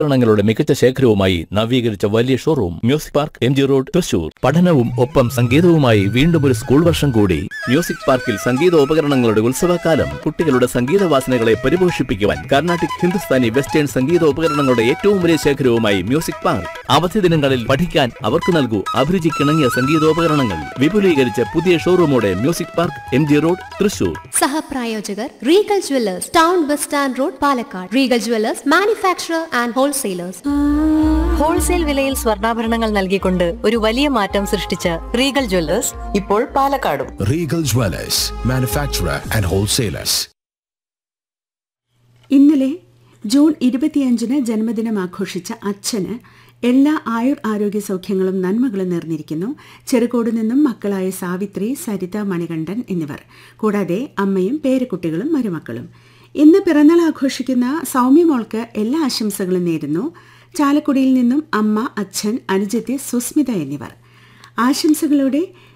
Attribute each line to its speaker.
Speaker 1: ഉപകരണങ്ങളുടെ മികച്ച ശേഖരവുമായി നവീകരിച്ച വലിയ showroom music park M G road Thrissur പഠനവും ഒപ്പം സംഗീതവുമായി വീണ്ടും ഒരു സ്കൂൾ വർഷം കൂടി മ്യൂസിക് പാർക്കിൽ സംഗീത ഉപകരണങ്ങളുടെ ഉത്സവകാലം കുട്ടികളുടെ സംഗീത വാസനകളെ പരിപോഷിപ്പിക്കുവാൻ കർണാട്ടിക് ഹിന്ദുസ്ഥാനി വെസ്റ്റേൺ സംഗീത ഉപകരണങ്ങളുടെ ഏറ്റവും വലിയ ശേഖരവുമായി മ്യൂസിക് പാർക്ക് അവധി ദിനങ്ങളിൽ പഠിക്കാൻ അവർക്ക് നൽകൂ അഭിരുചിക്കിണങ്ങിയ സംഗീതോപകരണങ്ങൾ വിപുലീകരിച്ച പുതിയ ഷോറൂമോടെ music park M G road Thrissur
Speaker 2: സഹപ്രായോജകർ Regal jewellers town bus stand road Palakkad Regal jewellers manufacturer and wholesalers
Speaker 3: wholesale വിലയിൽ സ്വർണ്ണാഭരണങ്ങൾ നൽകിക്കൊണ്ട് ഒരു വലിയ മാറ്റം സൃഷ്ടിച്ച റീഗൽ ജ്വല്ലേഴ്സ് ഇപ്പോൾ പാലക്കാടും
Speaker 4: Regal Dwellers, manufacturer and wholesalers.
Speaker 5: ഇന്നലെ ജൂൺ ഇരുപത്തിയഞ്ചിന് ജന്മദിനം ആഘോഷിച്ച അച്ഛന് എല്ലാ ആയുർ ആരോഗ്യ സൗഖ്യങ്ങളും നന്മകളും നേർന്നിരിക്കുന്നു ചെറുകോട് നിന്നും മക്കളായ സാവിത്രി സരിത മണികണ്ഠൻ എന്നിവർ കൂടാതെ അമ്മയും പേരക്കുട്ടികളും മരുമക്കളും ഇന്ന് പിറന്നാൾ ആഘോഷിക്കുന്ന സൗമ്യ മോൾക്ക് എല്ലാ ആശംസകളും നേരുന്നു ചാലക്കുടിയിൽ നിന്നും അമ്മ അച്ഛൻ അനുജത്തി സുസ്മിത എന്നിവർ ആശംസകളോടെ